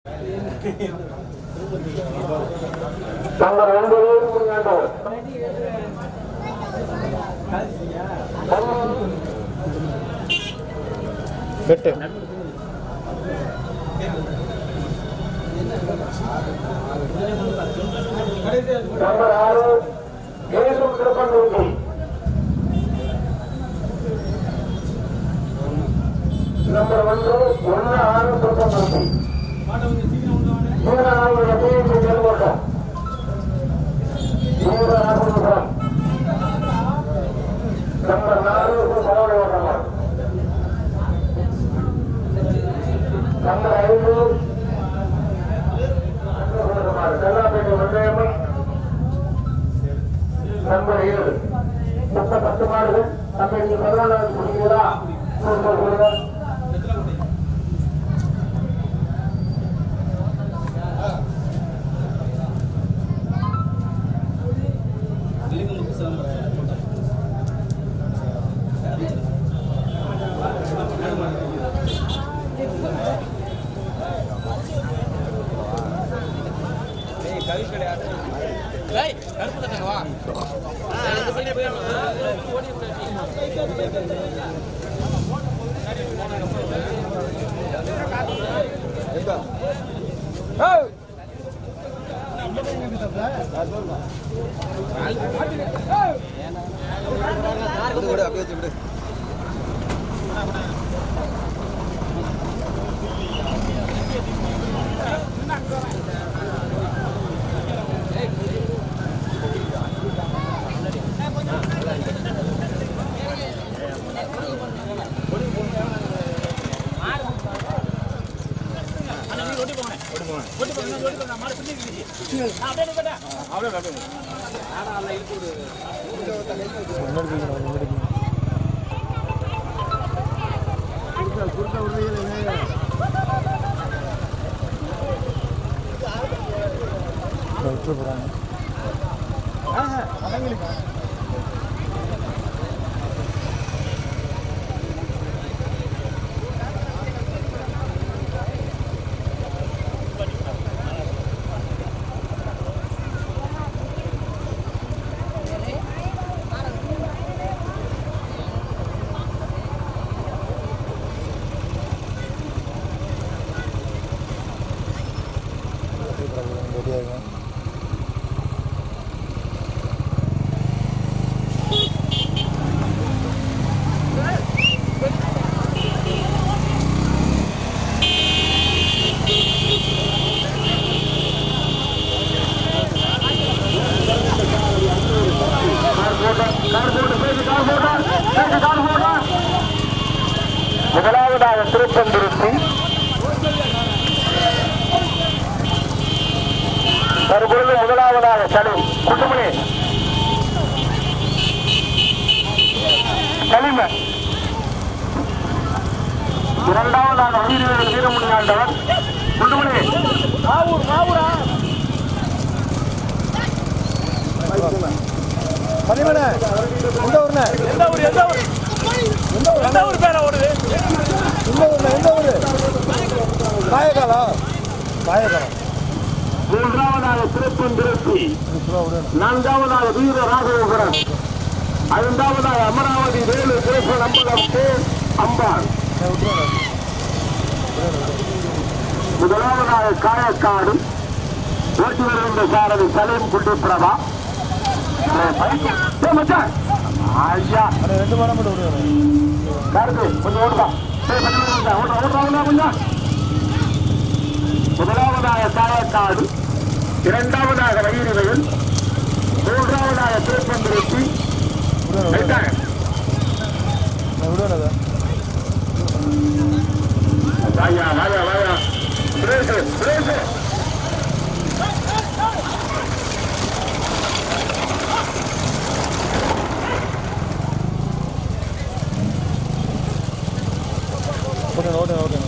Number ஒன்பது முன்னாண்டவர் வெட்டு number ஆறு ஏழு திருப்பந்தூர்த்தி நம்பர் ஒன்று ஒன்று ஆறு திருப்பந்தூர்த்தி மூணாவது லட்சியத்தை செல்வோட்டம் மூன்று ஆறு நம்பர் நாலு பரவல் ஓட்டமா நம்பர் ஐந்து கல்லாப்பேட்டை வெள்ளையம்மன் நம்பர் ஏழு மொத்த பத்து மாடுகள் நம்ம இங்க பதினாலாவது முடிக்கிறதா சொல்லுங்க விட்டு போகிறாங்க ரெடியாகும் முதலாவதாக திருப்பந்திருத்தி தற்பொழுது முதலாவதாக சலீம் குட்டுமணி சலீம் இரண்டாவதாக உயிரிழந்த வீரமணி ஆண்டவர் குட்டுமணி மாவூர் மாவூரா பதிமூணு எந்த ஊர்ண்ணே எந்த ஊர் எந்த ஊர் எந்த ஊர் பேர ஓடுது எந்த ஊர்ண்ணே எந்த ஊர் காயக்காலா காயக்காலம் மூன்றாவதாக திருப்பந்திருத்தி நான்காவதாக வீர ராகவேந்திரன் ஐந்தாவதாக அமராவதி வேலு கிருஷ்ண நம்பகம் கே அம்பாள் முதலாவதாக காயக்காடு ஓட்டி வருகின்ற சாரதி சலீம் குட்டி பிரபா ஏய் மச்சான். ஐயா அண்ணே ரெண்டு மரம் மட்டும் விடுவேன் காருக்கு கொஞ்சம் ஓடுதா ஏய், கொஞ்சம் ஓடுதா. ஓடுறா, ஓடுறா, ஓடுறா, கொஞ்சம். முதலாவதாக காயக்காடு இரண்டாவதாக வயிறுவையில் மூன்றாவதாக திருப்பந்திருத்தி விடுவேன் ரைட்டாங்க. விடுவேன் அதை வாயா வாயா வாயா பிரேசு பிரேசு ஓட்டுங்க ஓட்டுங்க ஓட்டுங்க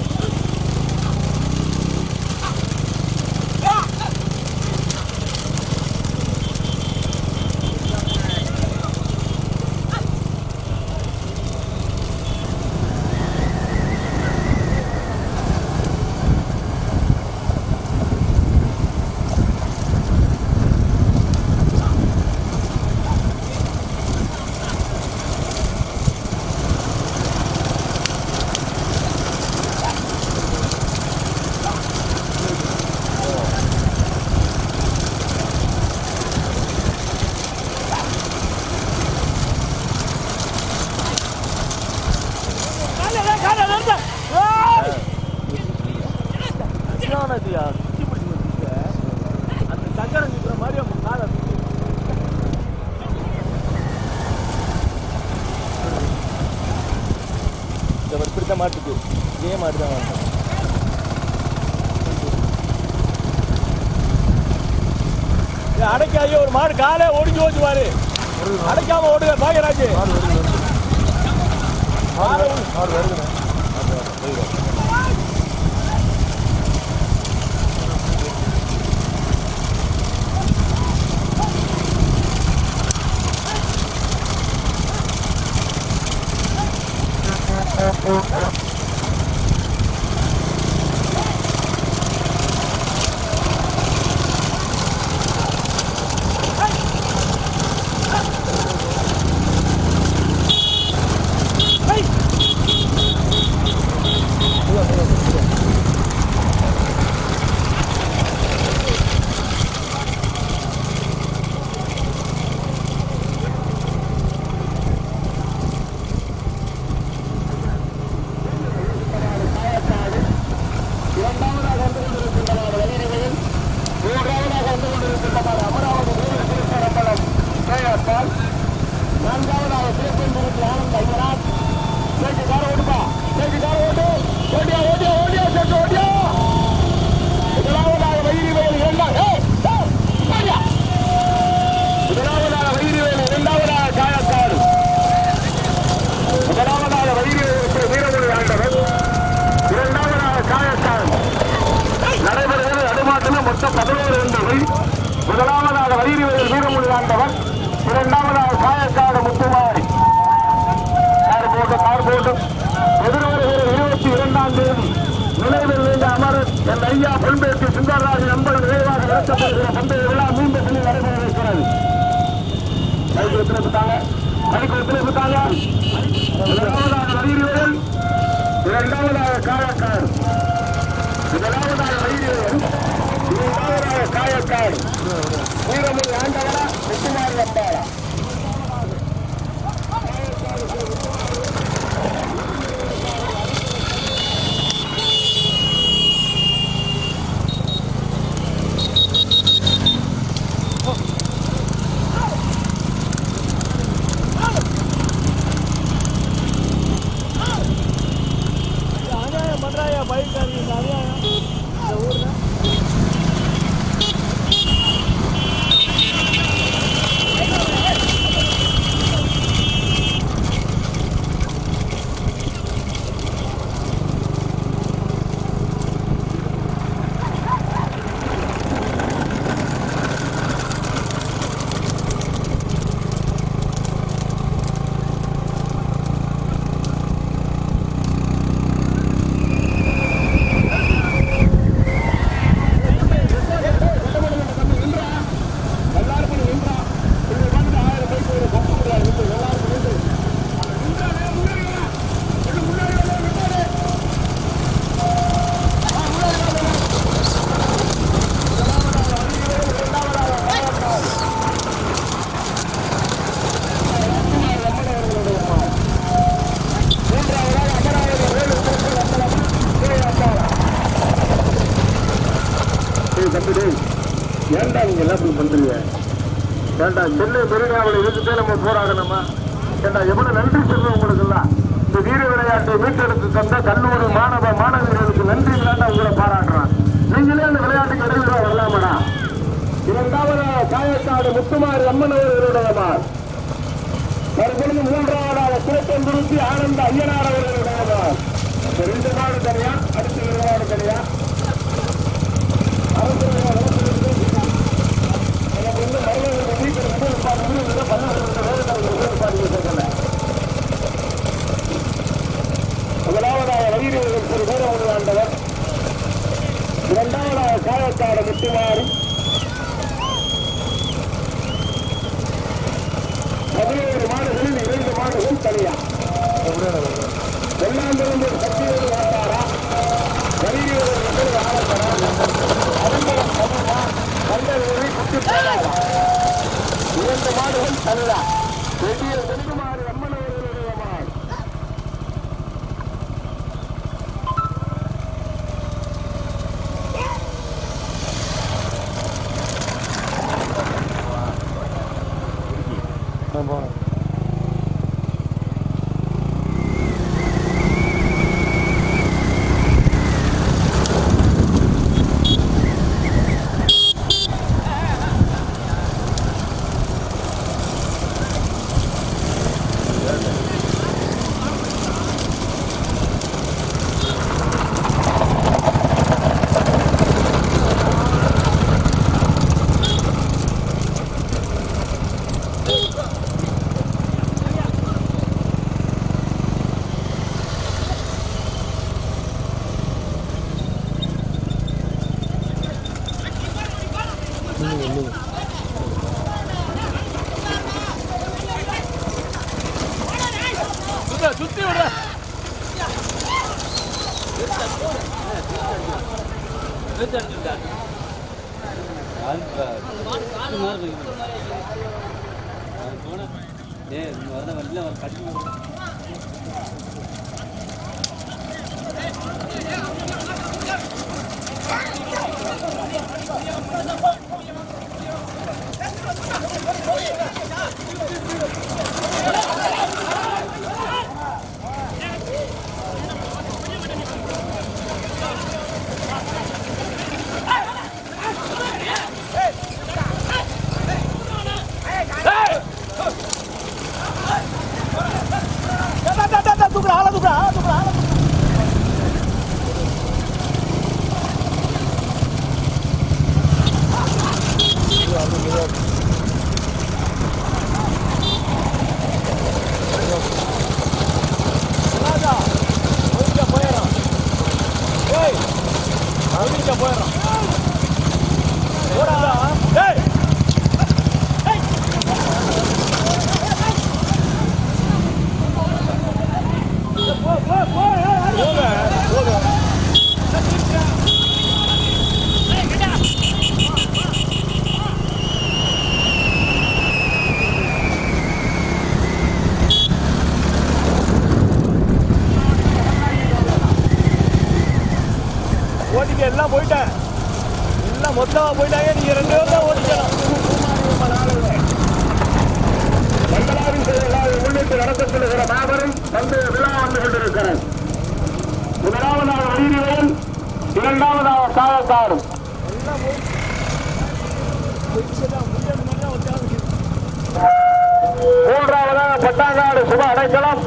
ஆனதுயா சுத்தி பிடிச்சி வந்துச்சு அந்த சக்கரம் நிற்கிற மாதிரி அவங்க காலை சுத்தி இந்த மாதிரி இப்படி தான் மாட்டுக்கு இதே மாதிரி தான் மாட்டோம் இது அடைக்காதே ஒரு மாடு காலே ஒடிஞ்சு ஓச்சு பாரு அடைக்காம ஓடுங்க பாகராஜ் மாடு வருது வருது மாடு வருதுண்ணே அது போயிடும் இரண்டாவதாக வந்து கொண்டிருக்கின்றனர் வயறிகளில் மூன்றாவதாக வந்து கொண்டிருக்கின்றனர் அமராவதி வீர திருச்சரம்பலம் கேஎஸ்பால் நான்காவதாக திருப்பெருந்துருத்தி ஆனந்த் ஐயனார் சேக்கு கார ஓடுப்பா சேக்கு கார ஓட்டு ஓடியா ஓடியா ஓடியா சேக்கு ஓடியா முதலாவதாக வயிறு வயல் இரண்டாம் ஏய், ஏய், ஓடியா. முதலாவதாக வயிறு வயல் இரண்டாவதாக காயக்காடு முதலாவதாக வயிறு வயலுக்கு வீரமொழி ஆண்டவர் இரண்டாவதாக காயக்காடு நடைபெறுகிறது நடுமாட்டில் மொத்தம் பதினோரு எண்கள் முதலாவதாக வயிறு வயல் வீரமொழி ஆண்டவர் இரண்டாவதாக காயக்காடு முத்துமாரி கார் போட்டு கார் போட்டு எதிர்வருகிற இருபத்தி இரண்டாம் தேதி நிலைவில் நீண்ட அமரர் என் ஐயா பொன்பேட்டி சுந்தரராஜ் நண்பர் நிறைவாக நடத்தப்படுகிற பந்தய விழா மீண்டும் சொல்லி நடைபெற இருக்கிறது மைக்கு ஒத்துழைப்புத்தாங்க மைக்கு ஒத்துழைப்புத்தாங்க முதலாவதாக வயிறுவயல் இரண்டாவதாக காயக்காடு முதலாவதாக வயிறுவயல் இரண்டாவதாக காயக்காடு வீரமொழி ஆண்டவரா முத்துமாரி நம்பாரா அநியாயம் பண்றாயா பைக் இந்த அநியாயம் இந்த ஊர்ல டேய் தம்பி டேய் ஏன்டா நீங்க எல்லாம் இப்படி பண்றீங்க ஏன்டா சென்னை மெரினாவில் இருந்துட்டே நம்ம போராடணுமா ஏன்டா எவ்வளவு நன்றி சொல்றோம் உங்களுக்கு எல்லாம் இந்த வீர விளையாட்டை மீட்டெடுத்து தந்த கல்லூரி மாணவ மாணவியர்களுக்கு நன்றி விளையாட்டை உங்களை பாராட்டுறான் நீங்களே அந்த விளையாட்டுக்கு இடையில வரலாமடா இரண்டாவது காயக்காடு முத்துமாரி அம்மன் அவர்களுடையமார் தற்பொழுது மூன்றாவதாக சிவத்தந்துருத்தி ஆனந்த ஐயனார் அவர்களுடையமார் இந்த ரெண்டு நாடு தனியா அடுத்த ரெண்டு நாடு தனியா முதலாவதாக வயிறுகள் திரு வீரமணி ஆண்டவர் இரண்டாவதாக காயக்காடு முத்துமாரி பதினேழு மாடுகளில் இரண்டு மாடுகள் தனியா வெள்ளாந்திருந்து சக்தியோடு வாட்டாரா வயிறுகள் முதல் ஆலப்படா அரும்பலம் சமூகா கண்டவரை குட்டி போடாதா இரண்டு மாடுகள் தனியா பெரிய செல்குமாரி அம்மன் அவர்களுடைய மாடு சுத்தி விடுற தூக்குற ஆள தூக்குற ஆள தூக்குற ஆள ராஜா ஒழுங்கா போயிடறான் ஏய் ஒழுங்கா போயிடறான் ஓடா ஏய் ஓட்டிக்க எல்லாம் போயிட்டேன் எல்லாம் மொத்தமா போயிட்டாங்க நீங்க ரெண்டு பேரும் தான் ஓட்டிக்கணும் மங்களாவின் செயலாளர் முன்னிட்டு நடத்தப்படுகிற மாபெரும் பந்தய விழா வந்து கொண்டிருக்கிறது முதலாவதாக வடிநிலையில் இரண்டாவதாக காயக்காடும் மூன்றாவதாக பட்டாங்காடு சுப அடைக்கலம்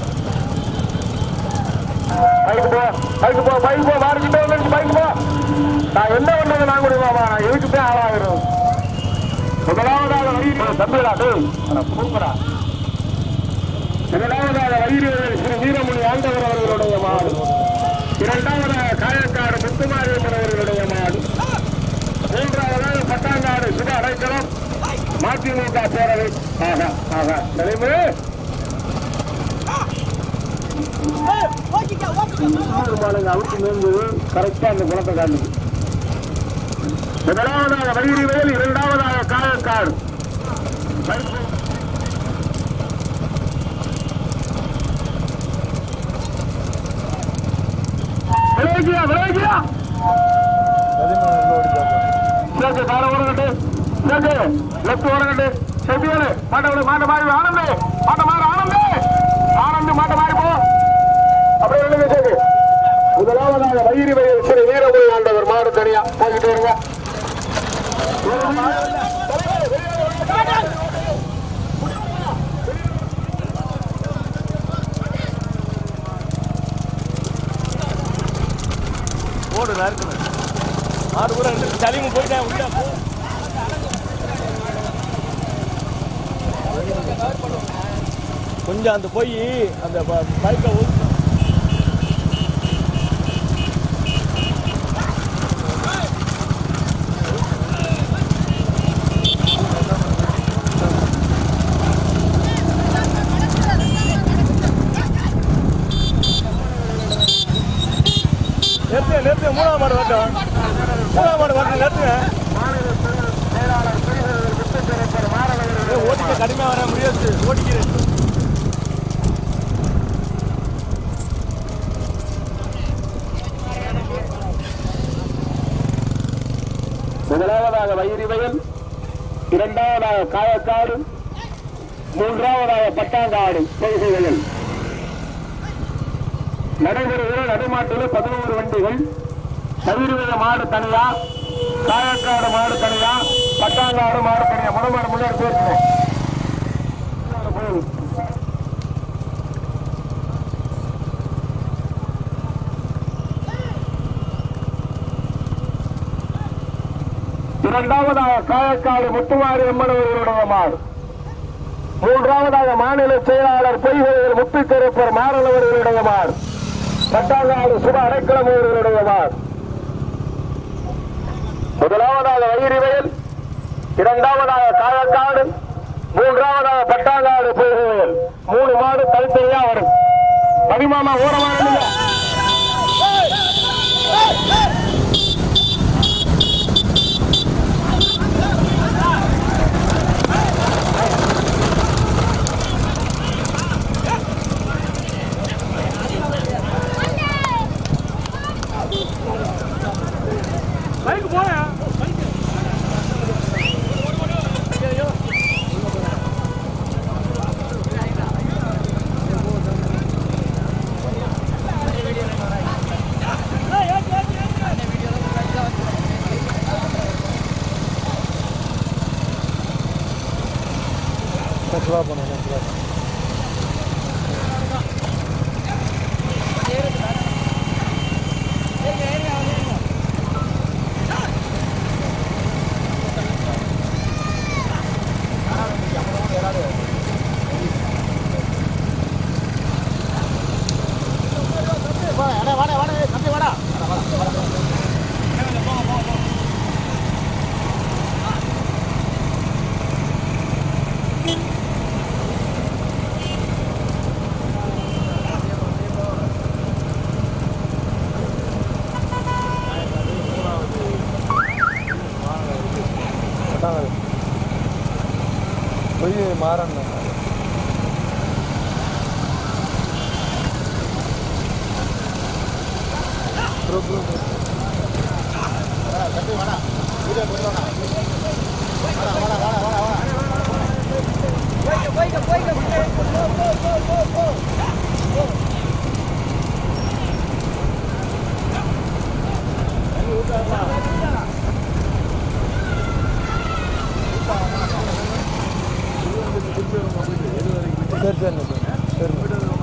பைக்கு போ பைக்கு போ பைக்கு போ மாறிக்கிட்டே வந்து பைக்கு போ நான் என்ன பண்ணது நான் முடியுமாமா நான் எதுக்கு போய் ஆளாகிறோம் முதலாவதாக வயிறு தம்பிடா டேய் கூப்பிடா முதலாவதாக வயிறு ஸ்ரீ வீரமணி ஆண்டவர் அவர்களுடைய மாடு இரண்டாவதாக காயக்காடு முத்துமாரியம்மன் அவர்களுடைய மாடு மூன்றாவதாக பட்டாங்காடு சுப அடைக்கலம் மதிமுக பேரவை ஆகா ஆகா தலைமை மாடுங்க அவுத்து மேய்ந்தது கரெக்டா அந்த குளத்தை காட்டுது முதலாவதாக வயிறு வேல் இரண்டாவதாக காயக்காடு விளைவிக்கியா விளைவிக்கியா சேர்த்து கார ஓடங்கட்டு சேர்த்து லெஃப்ட் ஓடங்கட்டு செட்டியோடு மாட்ட விடு மாட்ட மாறி ஆனந்து மாட்ட மாறு ஆனந்து ஆனந்து மாட்ட மாறி போ அப்படியே விழுங்க சேர்த்து முதலாவதாக வயிறு வயல் ஸ்ரீ வீரபுரி ஆண்டவர் மாடு தனியா போய்கிட்டு வருங்க ஓடு நறுக்குது ஆடு கூட ரெண்டு சளிமு போயிட்டேன் உள்ள போ கொஞ்சம் அந்த போய் அந்த பைக்கை ஊத்து நிறுத்து நிறுத்து மூணாவது மாடு வரட்டும் மூணாவது மாடு வரட்டும் நிறுத்துங்க ஏய், ஓட்டிக்க கடுமையாக வர முடியாது ஓட்டிக்கிறேன் முதலாவதாக வயிறு வயல் இரண்டாவதாக காயக்காடு மூன்றாவதாக பட்டாங்காடு பொய்கை வயல் நடைபெறுகிற நடுமாட்டில் பதினோரு வண்டிகள் தவிர்வித மாடு தனியா காயக்காடு மாடு தனியா பட்டாங்காடு மாடு தனியா முடமாடு முன்னாடி போயிருக்கணும் இரண்டாவதாக காயக்காடு முத்துமாரி அம்மன் அவர்களுடைய மாடு மூன்றாவதாக மாநில செயலாளர் பொய்கையில் முத்துக்கருப்பர் மாறன் அவர்களுடைய மாடு பட்டாங்காடு சுப அடைக்கலம் அவர்களுடைய மாடு முதலாவதாக வயிறு வயல் இரண்டாவதாக காயக்காடு மூன்றாவதாக பட்டாங்காடு புலிகள் மூணு மாடு தனித்தனியா வரும் பதிமாமா ஓரமான பைக் போயா போய் மாறணும் சரி சரி சரி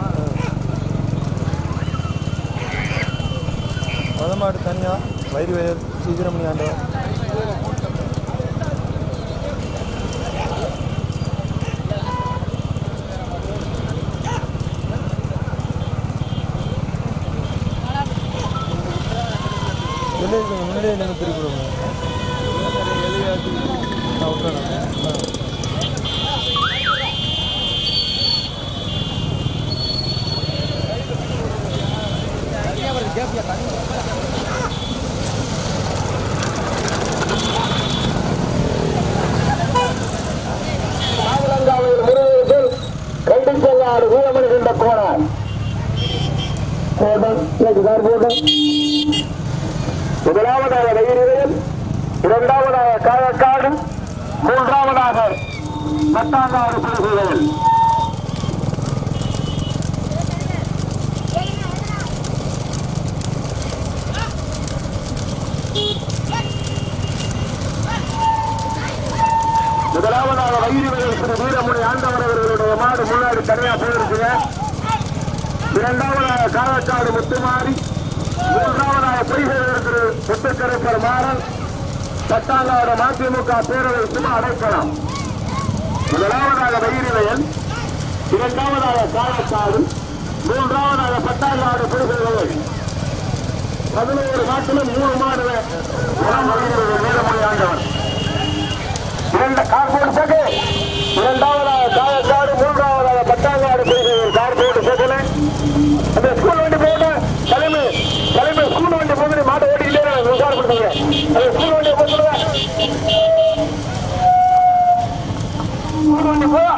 மதமாடு தனியா வயிறு வயல் சீக்கிரமணி ஆண்டவர் வெளியே கொஞ்சம் முன்னாடியே நீங்கள் திருப்பி விடுங்க நான் விட்டுறேன் ஆ மாதுளங்காவையில் முருகேசன் கண்டிச்சங்காடு வீரமணி கொண்ட கோணார் கோடம் கேட்குதார் கோடம் முதலாவதாக வெயிலில் இரண்டாவதாக காயக்காடு மூன்றாவதாக பத்தாங்காடு புலிகள் முதலாவதாக வயிறு வயல் திரு வீரமுனி ஆண்டவர் அவர்களுடைய மாடு முன்னாடி தனியா போயிருக்குங்க இரண்டாவதாக காலக்காடு முத்துமாரி மூன்றாவதாக பொய்கையில் திரு முத்துக்கரைப்பர் மாறன் பத்தாங்காடு மதிமுக பேரவை சும்மா அடைக்கலாம் முதலாவதாக வயிறு வயல் இரண்டாவதாக காலக்காடு மூன்றாவதாக பத்தாங்காடு பொய்கைகள் பதினோரு நாட்டிலும் மூணு மாடு குணம் வயிறு வீரமுனி ஆண்டவர் இரண்டு கார்போர்டு செட்டு இரண்டாவதாக காயக்காடு மூன்றாவதாக பட்டாங்காடு செய்கிறேன் கார்போர்டு செட்டுல அந்த ஸ்கூல் வண்டி போட்டு தலைமை தலைமை ஸ்கூல் வண்டி போட்டு மாட்டை ஓட்டிக்கிட்டே நான் விசாரப்படுத்துங்க அந்த ஸ்கூல் வண்டியை போட்டுருங்க ஸ்கூல் வண்டி போ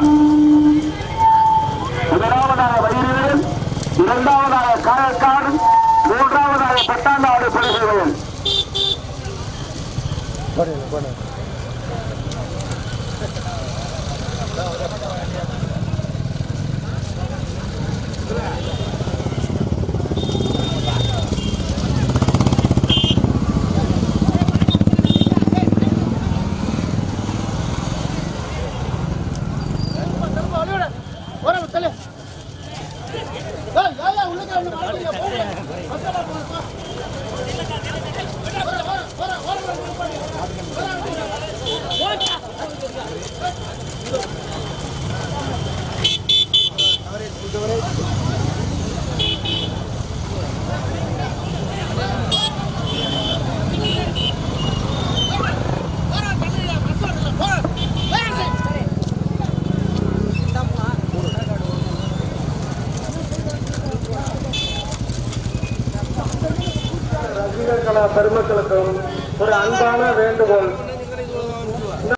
முதலாவதாக வயிறு இரண்டாவதாக காயக்காடு மூன்றாவதாக பட்டாங்காடு படுகிறேன் பாருங்க பாருங்க எல்லா பெருமக்களுக்கும் ஒரு அன்பான வேண்டுகோள்